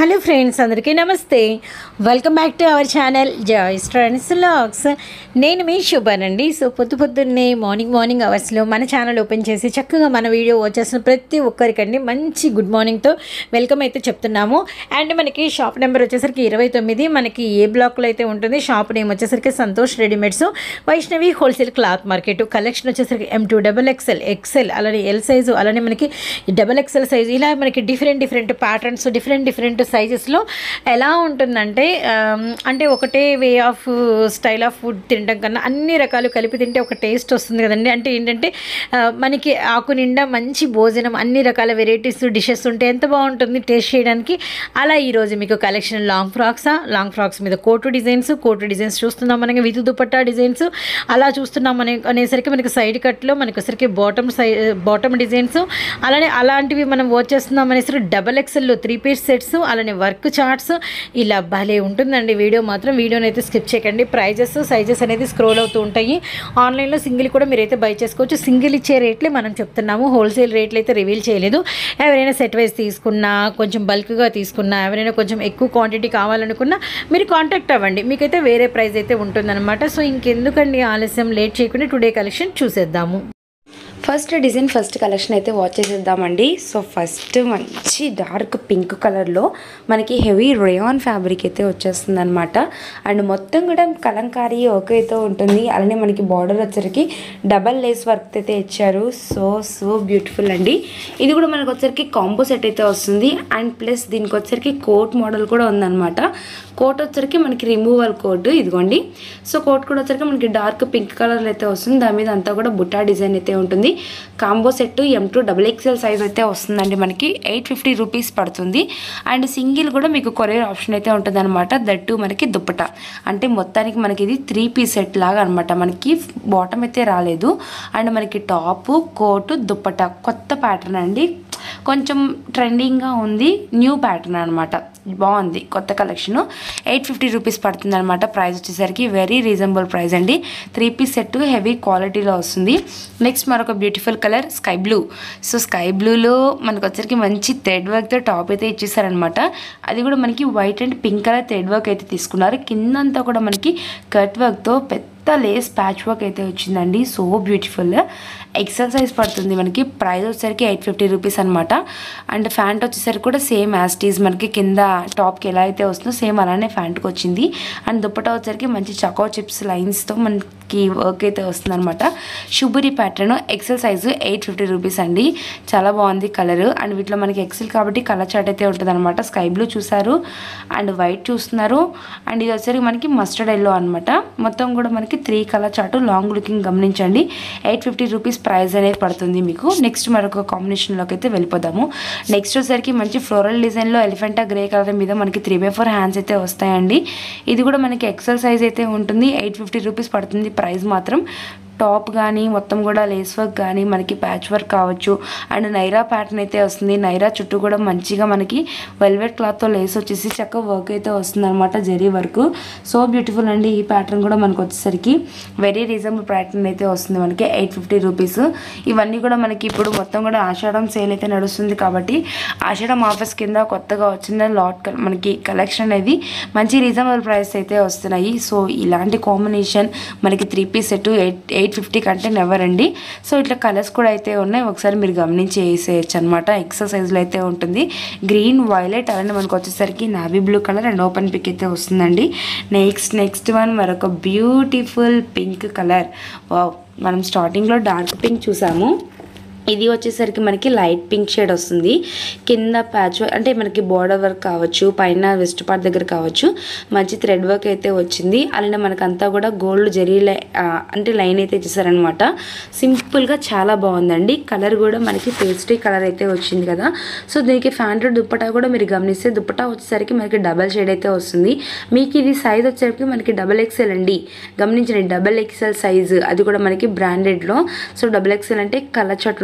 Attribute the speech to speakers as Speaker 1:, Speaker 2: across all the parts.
Speaker 1: hello friends అందరికీ నమస్తే welcome back to our channel joys trends logs నేను మీ శుభానండి సో పొద్దు పొద్దున్నే మార్నింగ్ మార్నింగ్ అవర్స్లో మన ఛానల్ ఓపెన్ చేసి చక్కగా మన వీడియో వచ్చేసిన ప్రతి ఒక్కరికండి మంచి గుడ్ మార్నింగ్తో వెల్కమ్ అయితే చెప్తున్నాము అండ్ మనకి షాప్ నెంబర్ వచ్చేసరికి ఇరవై తొమ్మిది మనకి ఏ బ్లాక్లో అయితే ఉంటుంది షాప్ నేమ్ వచ్చేసరికి Santosh readymades Vaishnavi wholesale cloth market collection వచ్చేసరికి M to double XL XL అలానే ఎల్ సైజు అలానే మనకి డబల్ ఎక్స్ఎల్ సైజు ఇలా మనకి different different patterns different different సైజెస్లో ఎలా ఉంటుందంటే ఆమ్, అంటే ఒకటే way of style of food తినడం కన్నా అన్ని రకాలు కలిపి తింటే ఒక టేస్ట్ వస్తుంది కదండి అంటే ఏంటంటే ఆ, మనకి ఆకు నిండా మంచి భోజనం అన్ని రకాల వెరైటీస్ డిషెస్ ఉంటే ఎంత బాగుంటుంది టేస్ట్ చేయడానికి అలా ఈరోజు మీకు కలెక్షన్ లాంగ్ ఫ్రాక్సా లాంగ్ ఫ్రాక్స్ మీద కోటు డిజైన్స్ కోటు డిజైన్స్ చూస్తున్నాం మనకి విధు దుపట్టా డిజైన్స్ అలా చూస్తున్నాం అనే అనేసరికి మనకి సైడ్ కట్లో మనకి వచ్చరికి బాటమ్ సై బాటమ్ డిజైన్స్ అలానే అలాంటివి మనం వచ్చేస్తున్నాం అనేసరికి డబల్ ఎక్సెల్లో త్రీ పీస్ సెట్స్ అలానే వర్క్ చార్ట్స్ ఇలా భలే ఉంటుందండి వీడియో మాత్రం వీడియోని అయితే స్కిప్ చేయకండి ప్రైజెస్ సైజెస్ అనేది స్క్రోల్ అవుతూ ఉంటాయి ఆన్లైన్లో సింగిల్ కూడా మీరైతే బై చేసుకోవచ్చు సింగిల్ ఇచ్చే రేట్లే మనం చెప్తున్నాము హోల్సేల్ రేట్లు అయితే రివీల్ చేయలేదు ఎవరైనా సెట్ వైజ్ తీసుకున్నా కొంచెం బల్క్గా తీసుకున్నా ఎవరైనా కొంచెం ఎక్కువ క్వాంటిటీ కావాలనుకున్నా మీరు కాంటాక్ట్ అవ్వండి మీకైతే వేరే ప్రైస్ అయితే ఉంటుందన్నమాట సో ఇంకెందుకండి ఆలస్యం లేట్ చేయకుండా టుడే కలెక్షన్ చూసేద్దాము
Speaker 2: ఫస్ట్ డిజైన్ ఫస్ట్ కలెక్షన్ అయితే వాచ్ చేసేద్దామండి సో ఫస్ట్ మంచి డార్క్ పింక్ కలర్లో మనకి హెవీ రేయాన్ ఫ్యాబ్రిక్ అయితే వచ్చేస్తుంది అనమాట అండ్ మొత్తం కూడా కలంకారీ ఓకే అయితే ఉంటుంది అలానే మనకి బార్డర్ వచ్చరికి డబల్ లేస్ వర్క్ అయితే ఇచ్చారు సో సో బ్యూటిఫుల్ అండి ఇది కూడా మనకు వచ్చరికి కాంబో సెట్ అయితే వస్తుంది అండ్ ప్లస్ దీనికి వచ్చరికి కోట్ మోడల్ కూడా ఉందన్నమాట కోట్ వచ్చరికి మనకి రిమూవల్ కోట్ ఇదిగోండి సో కోట్ కూడా వచ్చరికి మనకి డార్క్ పింక్ కలర్ అయితే వస్తుంది దాని మీద అంతా కూడా బుట్టా డిజైన్ అయితే ఉంటుంది combo set M to double XL size అయితే వస్తుందండి మనకి ఎయిట్ ఫిఫ్టీ రూపీస్ పడుతుంది అండ్ సింగిల్ కూడా మీకు కొరియర్ ఆప్షన్ అయితే ఉంటుంది అనమాట దట్టు మనకి దుప్పట అంటే మొత్తానికి మనకి ఇది త్రీ పీస్ సెట్ లాగా అనమాట మనకి బాటమ్ అయితే రాలేదు అండ్ మనకి టాప్ కోటు దుప్పట కొత్త ప్యాటర్న్ అండి కొంచెం ట్రెండింగ్గా ఉంది న్యూ ప్యాటర్న్ అనమాట బాగుంది కొత్త కలెక్షన్ ఎయిట్ ఫిఫ్టీ రూపీస్ పడుతుంది అనమాట ప్రైస్ వచ్చేసరికి వెరీ రీజనబుల్ ప్రైస్ అండి త్రీ పీస్ సెట్ హెవీ క్వాలిటీలో వస్తుంది నెక్స్ట్ మరొక beautiful colour sky blue so sky బ్లూలో మనకు వచ్చరికి మంచి థ్రెడ్ వర్క్తో టాప్ అయితే ఇచ్చేసారనమాట అది కూడా మనకి white and pink colour thread work అయితే తీసుకున్నారు కిందంతా కూడా మనకి కట్ వర్క్తో పెద్ద లేస్ ప్యాచ్ వర్క్ అయితే వచ్చిందండి సో బ్యూటిఫుల్ ఎక్సెల్ సైజ్ పడుతుంది మనకి ప్రైస్ వచ్చేసరికి ఎయిట్ ఫిఫ్టీ రూపీస్ అనమాట అండ్ ఫ్యాంట్ వచ్చేసరికి కూడా సేమ్ యాస్టీస్ మనకి కింద టాప్కి ఎలా అయితే వస్తుందో సేమ్ అలానే ఫ్యాంట్కి వచ్చింది అండ్ దుప్పటా వచ్చేసరికి మంచి చకో చిప్స్ లైన్స్తో మనకి వర్క్ అయితే వస్తుంది అనమాట షుబురి pattern XL size eight fifty rupees అండి చాలా బాగుంది కలర్ అండ్ వీటిలో మనకి ఎక్సెల్ కాబట్టి కలర్ చాట్ అయితే ఉంటుంది అనమాట స్కై బ్లూ చూసారు అండ్ వైట్ చూస్తున్నారు అండ్ ఇది వచ్చేసరికి మనకి మస్టర్డ్ ఎల్లో అనమాట మొత్తం కూడా మనకి త్రీ కలర్ చాటు లాంగ్ లుకింగ్ గమనించండి ఎయిట్ ఫిఫ్టీ రూపీస్ ప్రైస్ అనేది పడుతుంది మీకు నెక్స్ట్ మరొక కాంబినేషన్లోకి అయితే వెళ్ళిపోదాము నెక్స్ట్ వచ్చేసరికి మంచి ఫ్లోరల్ డిజైన్లో ఎలిఫెంటా గ్రే కలర్ మీద మనకి త్రీ బై ఫోర్ హ్యాండ్స్ అయితే వస్తాయండి ఇది కూడా మనకి ఎక్సెల్ సైజ్ అయితే ఉంటుంది ఎయిట్ ఫిఫ్టీ రూపీస్ పడుతుంది ప్రైస్ మాత్రం టాప్ కానీ మొత్తం కూడా లేస్ వర్క్ కానీ మనకి ప్యాచ్ వర్క్ కావచ్చు అండ్ నైరా ప్యాటర్న్ అయితే వస్తుంది నైరా చుట్టూ కూడా మంచిగా మనకి వెల్వెట్ క్లాత్తో లేస్ వచ్చేసి చక్కగా వర్క్ అయితే వస్తుంది అనమాట జరీ వర్క్ సో బ్యూటిఫుల్ అండి ఈ ప్యాటర్న్ కూడా మనకు వచ్చేసరికి వెరీ రీజనబుల్ ప్యాటర్న్ అయితే వస్తుంది మనకి ఎయిట్ ఫిఫ్టీ రూపీస్ ఇవన్నీ కూడా మనకి ఇప్పుడు మొత్తం కూడా ఆషాఢం సేల్ అయితే నడుస్తుంది కాబట్టి ఆషాఢం ఆఫర్స్ కింద కొత్తగా వచ్చిన లాట్ మనకి కలెక్షన్ అనేది మంచి రీజనబుల్ ప్రైస్ అయితే వస్తున్నాయి సో ఇలాంటి కాంబినేషన్ మనకి three piece set eight eight fifty కంటే నెవర్ అండి సో ఇట్లా కలర్స్ కూడా అయితే ఉన్నాయి ఒకసారి మీరు గమనించి వేసేయచ్చు అనమాట ఎక్సర్సైజ్లో అయితే ఉంటుంది గ్రీన్ వైలెట్ అలానే మనకు వచ్చేసరికి navy blue colour and open pick అయితే వస్తుందండి నెక్స్ట్ నెక్స్ట్ వన్ మరొక బ్యూటిఫుల్ పింక్ కలర్ వావ్ మనం స్టార్టింగ్లో డార్క్ పింక్ చూసాము ఇది వచ్చేసరికి మనకి లైట్ పింక్ షేడ్ వస్తుంది కింద ప్యాచ్ అంటే మనకి బోర్డర్ వర్క్ కావచ్చు పైన వెస్ట్ పార్ట్ దగ్గర కావచ్చు మంచి థ్రెడ్ వర్క్ అయితే వచ్చింది అలానే మనకంతా కూడా గోల్డ్ జరీ లై ఆ, అంటే లైన్ అయితే ఇచ్చేసారనమాట సింపుల్గా చాలా బాగుందండి కలర్ కూడా మనకి పేస్ట్రీ కలర్ అయితే వచ్చింది కదా సో దీనికి ఫ్యాంట్ దుప్పటా కూడా మీరు గమనిస్తే దుప్పటా వచ్చేసరికి మనకి డబల్ షేడ్ అయితే వస్తుంది మీకు ఇది సైజ్ వచ్చేసరికి మనకి డబల్ ఎక్సెల్ అండి గమనించండి డబల్ ఎక్సెల్ సైజ్ అది కూడా మనకి బ్రాండెడ్లో సో డబల్ ఎక్సెల్ అంటే కలర్ చాట్ ఉంటుంది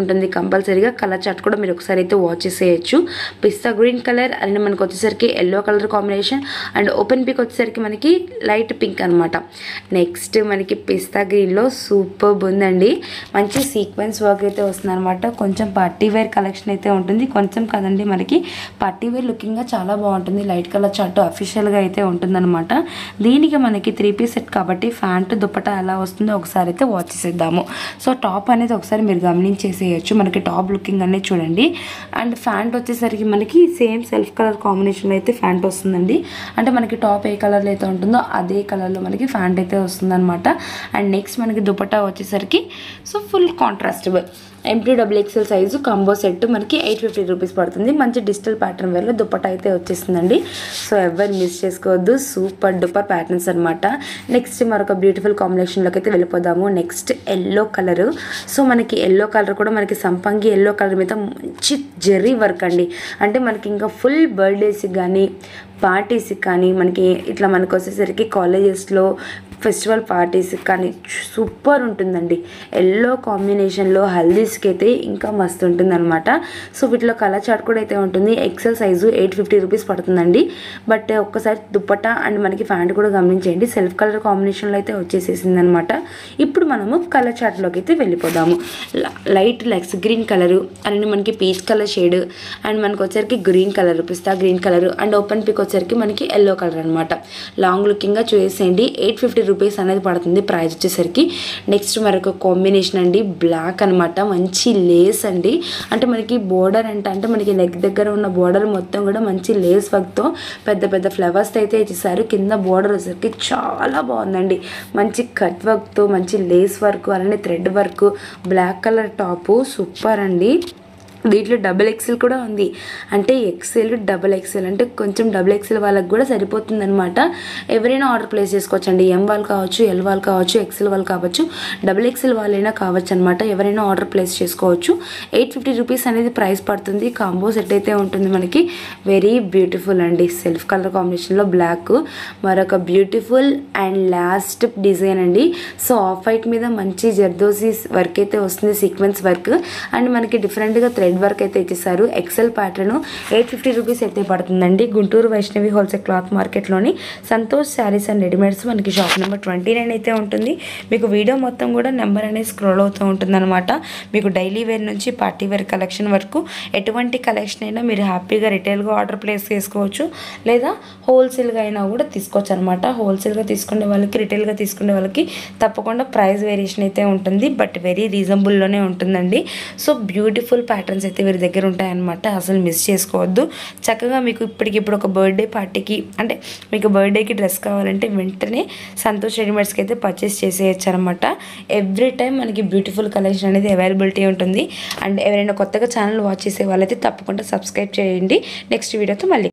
Speaker 2: ఉంటుంది కంపల్సరీగా కలర్ చార్ట్ కూడా మీరు ఒకసారి అయితే వాచ్ చేసేయచ్చు పిస్తా గ్రీన్ కలర్ అండ్ మనకు వచ్చేసరికి yellow colour combination and open pick వచ్చేసరికి మనకి లైట్ పింక్ అనమాట నెక్స్ట్ మనకి పిస్తా గ్రీన్లో సూపర్ ఉందండి మంచి సీక్వెన్స్ వర్క్ అయితే వస్తుంది అనమాట కొంచెం పార్టీ వేర్ కలెక్షన్ అయితే ఉంటుంది కొంచెం కదండి మనకి పార్టీ వేర్ లుకింగ్గా చాలా బాగుంటుంది లైట్ కలర్ చార్ట్ అఫీషియల్గా అయితే ఉంటుందన్నమాట దీనికి మనకి త్రీ పీస్ సెట్ కాబట్టి ఫ్యాంట్ దుప్పట ఎలా వస్తుందో ఒకసారి అయితే వాచ్ చేసేద్దాము సో టాప్ అనేది ఒకసారి మీరు గమనించేసేయచ్చు మనకి టాప్ లుకింగ్ అనేది చూడండి అండ్ ఫ్యాంట్ వచ్చేసరికి మనకి సేమ్ సెల్ఫ్ కలర్ కాంబినేషన్లో అయితే ఫ్యాంట్ వస్తుందండి అంటే మనకి టాప్ ఏ కలర్లో అయితే ఉంటుందో అదే కలర్లో మనకి ఫ్యాంట్ అయితే వస్తుందన్నమాట అండ్ నెక్స్ట్ మనకి దుపట్టా వచ్చేసరికి సో ఫుల్ కాంట్రాస్టబుల్ ఎంటీ double XL size combo set మనకి ఎయిట్ ఫిఫ్టీ రూపీస్ పడుతుంది మంచి డిజిటల్ ప్యాటర్న్ వేర్లో దుపట్టా అయితే వచ్చేస్తుందండి సో ఎవరు మిస్ చేసుకోవద్దు సూపర్ డూపర్ ప్యాటర్న్స్ అనమాట నెక్స్ట్ మరొక బ్యూటిఫుల్ కాంబినేషన్లోకి అయితే వెళ్ళిపోదాము నెక్స్ట్ ఎల్లో కలర్ సో మనకి ఎల్లో కలర్ కూడా మనకి సంపంగి ఎల్లో కలర్ మీద మంచి జెర్రీ వర్క్ అండి అంటే మనకి ఇంకా ఫుల్ బర్త్డేస్కి కానీ పార్టీస్కి కానీ మనకి ఇట్లా మనకు వచ్చేసరికి కాలేజెస్లో ఫెస్టివల్ పార్టీస్కి కానీ సూపర్ ఉంటుందండి ఎల్లో కాంబినేషన్లో హల్దీస్కి అయితే ఇంకా మస్తు ఉంటుందన్నమాట సో వీటిలో కలర్ చార్ట్ కూడా అయితే ఉంటుంది XL size eight fifty rupees పడుతుందండి బట్ ఒక్కసారి దుప్పట్టా అండ్ మనకి ప్యాంట్ కూడా గమనించేయండి సెల్ఫ్ కలర్ కాంబినేషన్లో అయితే వచ్చేసేసింది అనమాట ఇప్పుడు మనము కలర్ చార్ట్లోకి అయితే వెళ్ళిపోదాము ల- లైట్ లెక్స్ గ్రీన్ కలరు అండ్ మనకి పీచ్ కలర్ షేడ్ అండ్ మనకు వచ్చరికి green colour pista green colour and open పిక్ వచ్చరికి మనకి ఎల్లో కలర్ అనమాట లాంగ్ లుకింగ్గా చూసేయండి ఎయిట్ ఫిఫ్టీ రూపీస్ అనేది పడుతుంది ప్రైస్ వచ్చేసరికి నెక్స్ట్ మరొక కాంబినేషన్ అండి బ్లాక్ అనమాట మంచి లేస్ అండి అంటే మనకి బోర్డర్ అంటే అంటే మనకి లెగ్ దగ్గర ఉన్న బోర్డర్ మొత్తం కూడా మంచి లేస్ వర్క్తో పెద్ద పెద్ద ఫ్లవర్స్ అయితే ఇచ్చేసారు కింద బోర్డర్ వచ్చేసరికి చాలా బాగుందండి మంచి కట్ వర్క్తో మంచి లేస్ వర్క్ అలానే thread work black colour top super అండి దీంట్లో డబుల్ ఎక్సెల్ కూడా ఉంది అంటే ఎక్సెల్ డబుల్ ఎక్సెల్ అంటే కొంచెం డబుల్ ఎక్సెల్ వాళ్ళకి కూడా సరిపోతుంది అనమాట ఎవరైనా ఆర్డర్ ప్లేస్ చేసుకోవచ్చు అండి ఎం వాళ్ళు కావచ్చు ఎల్ వాళ్ళు కావచ్చు ఎక్సెల్ వాళ్ళు కావచ్చు డబుల్ ఎక్సెల్ వాళ్ళైనా కావచ్చు అనమాట ఎవరైనా ఆర్డర్ ప్లేస్ చేసుకోవచ్చు ఎయిట్ ఫిఫ్టీ రూపీస్ అనేది ప్రైస్ పడుతుంది కాంబో సెట్ అయితే ఉంటుంది మనకి వెరీ బ్యూటిఫుల్ అండి సెల్ఫ్ కలర్ కాంబినేషన్లో బ్లాక్ మరొక బ్యూటిఫుల్ అండ్ లాస్ట్ డిజైన్ అండి సో ఆఫ్ వైట్ మీద మంచి జర్దోసి వర్క్ అయితే వస్తుంది సీక్వెన్స్ వర్క్ అండ్ మనకి డిఫరెంట్గా థ్రెడ్ వర్క్ అయితే ఇచ్చేసారు XL pattern eight fifty rupees అయితే పడుతుందండి గుంటూరు వైష్ణవి హోల్సేల్ క్లాత్ మార్కెట్లోని సంతోష్ శారీస్ అండ్ రెడీమేడ్స్ మనకి షాప్ నెంబర్ ట్వంటీ నైన్ అయితే ఉంటుంది మీకు వీడియో మొత్తం కూడా నెంబర్ అనేది స్క్రోల్ అవుతూ ఉంటుందన్నమాట మీకు డైలీ వేర్ నుంచి పార్టీ వేర్ కలెక్షన్ వరకు ఎటువంటి కలెక్షన్ అయినా మీరు హ్యాపీగా రిటైల్గా ఆర్డర్ ప్లేస్ చేసుకోవచ్చు లేదా హోల్సేల్గా అయినా కూడా తీసుకోవచ్చు అనమాట హోల్సేల్గా తీసుకునే వాళ్ళకి రిటైల్గా తీసుకునే వాళ్ళకి తప్పకుండా ప్రైస్ వేరియేషన్ అయితే ఉంటుంది బట్ వెరీ రీజనబుల్లోనే ఉంటుందండి సో బ్యూటిఫుల్ ప్యాటర్న్స్ అయితే వీరి దగ్గర ఉంటాయన్నమాట అసలు మిస్ చేసుకోవద్దు చక్కగా మీకు ఇప్పటికిప్పుడు ఒక బర్త్డే పార్టీకి అంటే మీకు బర్త్డేకి డ్రెస్ కావాలంటే వెంటనే సంతోష్ రెడీమేడ్స్కి అయితే పర్చేస్ చేసేయచ్చు అనమాట ఎవ్రీ టైం మనకి బ్యూటిఫుల్ కలెక్షన్ అనేది అవైలబిలిటీ ఉంటుంది అండ్ ఎవరైనా కొత్తగా ఛానల్ వాచ్ చేసే వాళ్ళైతే తప్పకుండా సబ్స్క్రైబ్ చేయండి నెక్స్ట్ వీడియోతో మళ్ళీ